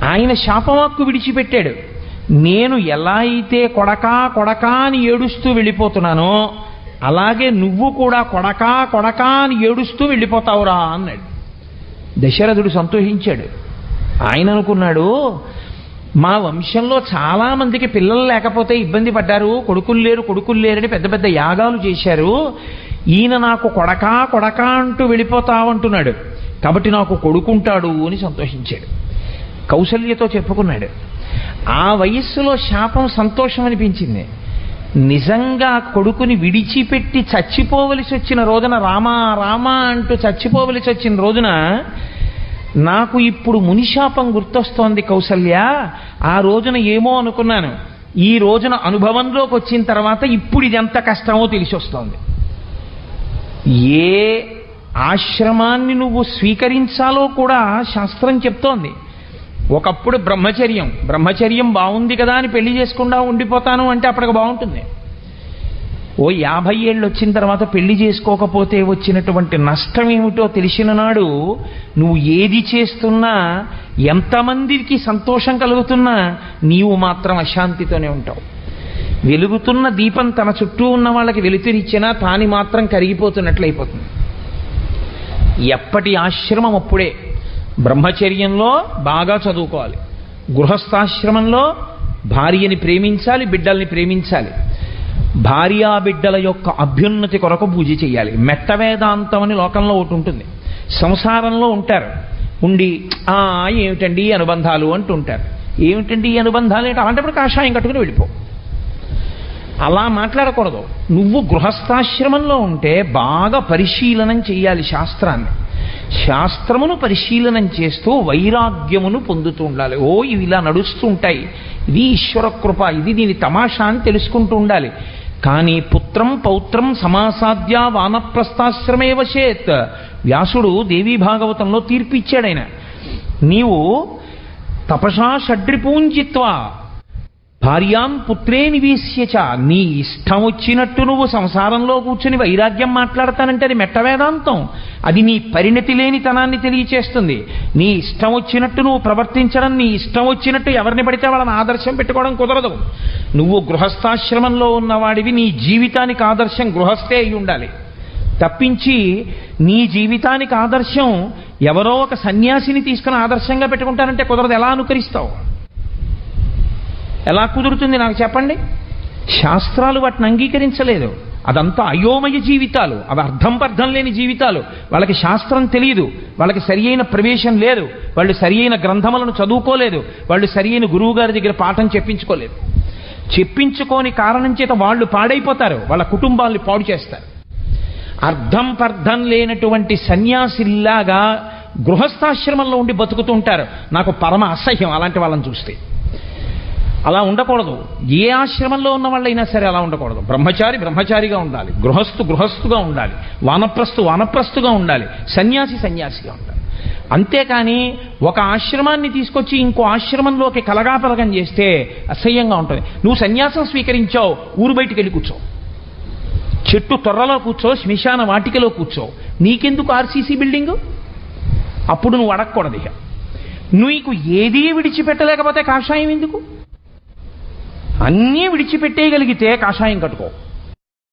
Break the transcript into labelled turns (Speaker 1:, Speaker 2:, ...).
Speaker 1: ఆయన శాపవాక్కు విడిచిపెట్టాడు నేను ఎలా అయితే కొడకా కొడకా అని ఏడుస్తూ వెళ్ళిపోతున్నానో అలాగే నువ్వు కూడా కొడకా కొడకా అని ఏడుస్తూ వెళ్ళిపోతావురా అన్నాడు దశరథుడు సంతోషించాడు ఆయన అనుకున్నాడు మా వంశంలో చాలా మందికి పిల్లలు లేకపోతే ఇబ్బంది పడ్డారు కొడుకులు లేరు కొడుకులు లేరని పెద్ద పెద్ద యాగాలు చేశారు ఈయన నాకు కొడకా కొడకా అంటూ వెళ్ళిపోతావంటున్నాడు కాబట్టి నాకు కొడుకుంటాడు అని సంతోషించాడు కౌసల్యతో చెప్పుకున్నాడు ఆ వయస్సులో శాపం సంతోషం అనిపించింది నిజంగా కొడుకుని విడిచిపెట్టి చచ్చిపోవలసి వచ్చిన రోజున రామా రామా అంటూ చచ్చిపోవలసి వచ్చిన రోజున నాకు ఇప్పుడు మునిశాపం గుర్తొస్తోంది కౌసల్య ఆ రోజున ఏమో అనుకున్నాను ఈ రోజున అనుభవంలోకి వచ్చిన తర్వాత ఇప్పుడు ఇది ఎంత కష్టమో తెలిసి వస్తోంది ఏ ఆశ్రమాన్ని నువ్వు స్వీకరించాలో కూడా శాస్త్రం చెప్తోంది ఒకప్పుడు బ్రహ్మచర్యం బ్రహ్మచర్యం బాగుంది కదా అని పెళ్లి చేసుకుండా ఉండిపోతాను అంటే అప్పటికి బాగుంటుంది ఓ యాభై ఏళ్ళు వచ్చిన తర్వాత పెళ్లి చేసుకోకపోతే వచ్చినటువంటి నష్టం ఏమిటో తెలిసిన నాడు నువ్వు ఏది చేస్తున్నా ఎంతమందికి సంతోషం కలుగుతున్నా నీవు మాత్రం అశాంతితోనే ఉంటావు వెలుగుతున్న దీపం తన చుట్టూ ఉన్న వాళ్ళకి వెలుతురిచ్చినా తాని మాత్రం కరిగిపోతున్నట్లయిపోతుంది ఎప్పటి ఆశ్రమం అప్పుడే బ్రహ్మచర్యంలో బాగా చదువుకోవాలి గృహస్థాశ్రమంలో భార్యని ప్రేమించాలి బిడ్డల్ని ప్రేమించాలి భార్యా బిడ్డల యొక్క అభ్యున్నతి కొరకు పూజ చేయాలి మెట్ట వేదాంతం అని లోకంలో ఒకటి ఉంటుంది సంసారంలో ఉంటారు ఉండి ఆ ఏమిటండి ఈ అనుబంధాలు అంటుంటారు ఏమిటండి ఈ అనుబంధాలు ఏంటి అలాంటప్పుడు కాషాయం కట్టుకుని వెళ్ళిపో అలా మాట్లాడకూడదు నువ్వు గృహస్థాశ్రమంలో ఉంటే బాగా పరిశీలనం చేయాలి శాస్త్రాన్ని శాస్త్రమును పరిశీలనం చేస్తూ వైరాగ్యమును పొందుతూ ఉండాలి ఓ ఇవి ఇలా నడుస్తూ ఉంటాయి ఇది ఈశ్వర కృప ఇది దీని తమాషా అని తెలుసుకుంటూ ఉండాలి కానీ పుత్రం పౌత్రం సమాసాద్య వానప్రస్థాశ్రమే వశేత్ వ్యాసుడు దేవీ భాగవతంలో తీర్పిచ్చాడు ఆయన నీవు తపసా షడ్రిపూంజిత్వా భార్యాం పుత్రే నివేశ్యచ నీ ఇష్టం వచ్చినట్టు నువ్వు సంసారంలో కూర్చుని వైరాగ్యం మాట్లాడతానంటే అది మెట్ట వేదాంతం అది నీ పరిణతి లేనితనాన్ని తెలియచేస్తుంది నీ ఇష్టం వచ్చినట్టు నువ్వు ప్రవర్తించడం నీ ఇష్టం వచ్చినట్టు ఎవరిని పడితే వాళ్ళని ఆదర్శం పెట్టుకోవడం కుదరదు నువ్వు గృహస్థాశ్రమంలో ఉన్నవాడివి నీ జీవితానికి ఆదర్శం గృహస్థే అయి ఉండాలి తప్పించి నీ జీవితానికి ఆదర్శం ఎవరో ఒక సన్యాసిని తీసుకుని ఆదర్శంగా పెట్టుకుంటానంటే కుదరదు ఎలా అనుకరిస్తావు ఎలా కుదురుతుంది నాకు చెప్పండి శాస్త్రాలు వాటిని అంగీకరించలేదు అదంతా అయోమయ జీవితాలు అవి అర్థం పర్థం లేని జీవితాలు వాళ్ళకి శాస్త్రం తెలియదు వాళ్ళకి సరి అయిన ప్రవేశం లేదు వాళ్ళు సరి అయిన గ్రంథములను చదువుకోలేదు వాళ్ళు సరి అయిన గురువు గారి దగ్గర పాఠం చెప్పించుకోలేదు చెప్పించుకోని కారణం చేత వాళ్ళు పాడైపోతారు వాళ్ళ కుటుంబాల్ని పాడు చేస్తారు అర్థం పర్థం లేనటువంటి సన్యాసిల్లాగా గృహస్థాశ్రమంలో ఉండి బతుకుతుంటారు నాకు పరమ అసహ్యం అలాంటి వాళ్ళని చూస్తే అలా ఉండకూడదు ఏ ఆశ్రమంలో ఉన్న వాళ్ళైనా సరే అలా ఉండకూడదు బ్రహ్మచారి బ్రహ్మచారిగా ఉండాలి గృహస్థు గృహస్థుగా ఉండాలి వానప్రస్థు వానప్రస్థుగా ఉండాలి సన్యాసి సన్యాసిగా ఉండాలి అంతేకాని ఒక ఆశ్రమాన్ని తీసుకొచ్చి ఇంకో ఆశ్రమంలోకి కలగాపలగం చేస్తే అసహ్యంగా ఉంటుంది నువ్వు సన్యాసం స్వీకరించావు ఊరు బయటికి వెళ్ళి కూర్చో చెట్టు తొర్రలో కూర్చో శ్మశాన వాటికలో కూర్చో నీకెందుకు ఆర్సీసీ బిల్డింగు అప్పుడు నువ్వు అడగకూడదు ఇక నీకు ఏదీ విడిచిపెట్టలేకపోతే కాషాయం ఎందుకు అన్నీ విడిచిపెట్టేయగలిగితే కాషాయం కట్టుకో